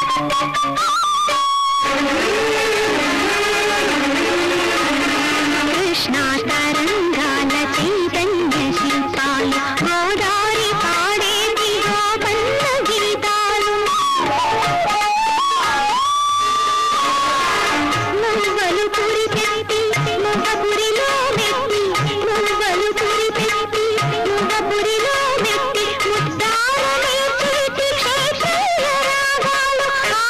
కృష్ణ తరంగాల చైతన్య శిల్పాలు గోదారి పాడేటి గోపన్న గీతాలు మువ్వలు కురిపెట్టి ముఖపురిలో మెట్టి మువ్వలు కురిపెట్టి ముఖపురిలో మెట్టి ముద్దారమే చేతి క్షేత్రీయ రాగాలు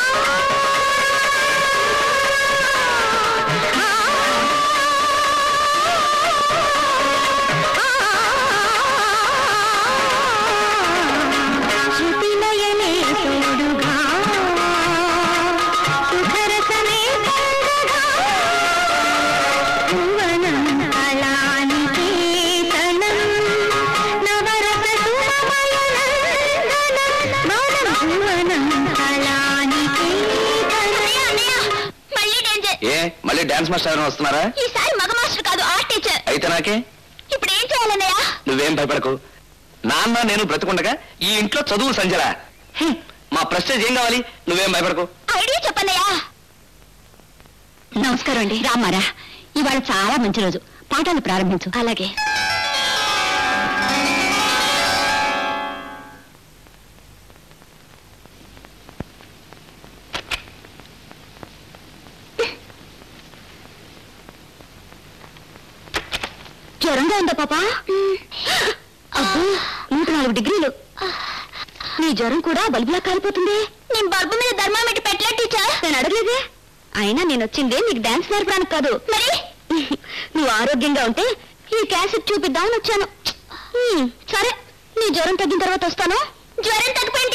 శృతిలయనే తోడుగా సుఖరసమే పండుగా భువనం కళానికేతనం నవరస సుమమయనందనం మౌనం భువనం కళానికేతనం మళ్ళీ డేంజర్ ఏ మళ్ళీ డాన్స్ మాస్టర్ ఎవరైనా వస్తున్నారా ఈసారి మగ మాస్టర్ కాదు ఆర్ట్ టీచర్ అయితే నాకే ఇప్పుడు ఏం చేయాలన్నయ్య నువ్వేం భయపడకు నాన్న నేను బ్రతుకుండగా ఈ ఇంట్లో చదువు సంజల హ్మ్, మా ప్రెస్టేజ్ ఏం కావాలి నువ్వేం భయపడకు ఐడియా చెప్పన్నయ్యా నమస్కారం అండి రామారా ఇవాళ చాలా మంచి రోజు పాఠాలు ప్రారంభించు అలాగే జ్వరంగా ఉందా పాపా అబ్బో నూట నాలుగు డిగ్రీలు నీ జ్వరం కూడా బల్బులా కాలిపోతుంది నేను బల్బు మీద ధర్మామీటర్ పెట్టలే టీచర్ నేను అడగలేదే అయినా నేను వచ్చింది నీకు డాన్స్ నేర్పడానికి కాదు మరి నువ్వు ఆరోగ్యంగా ఉంటే ఈ క్యాసెట్ చూపిద్దామని వచ్చాను హ్మ్, సరే నీ జ్వరం తగ్గిన తర్వాత వస్తాను జ్వరం తగ్గిపోయిన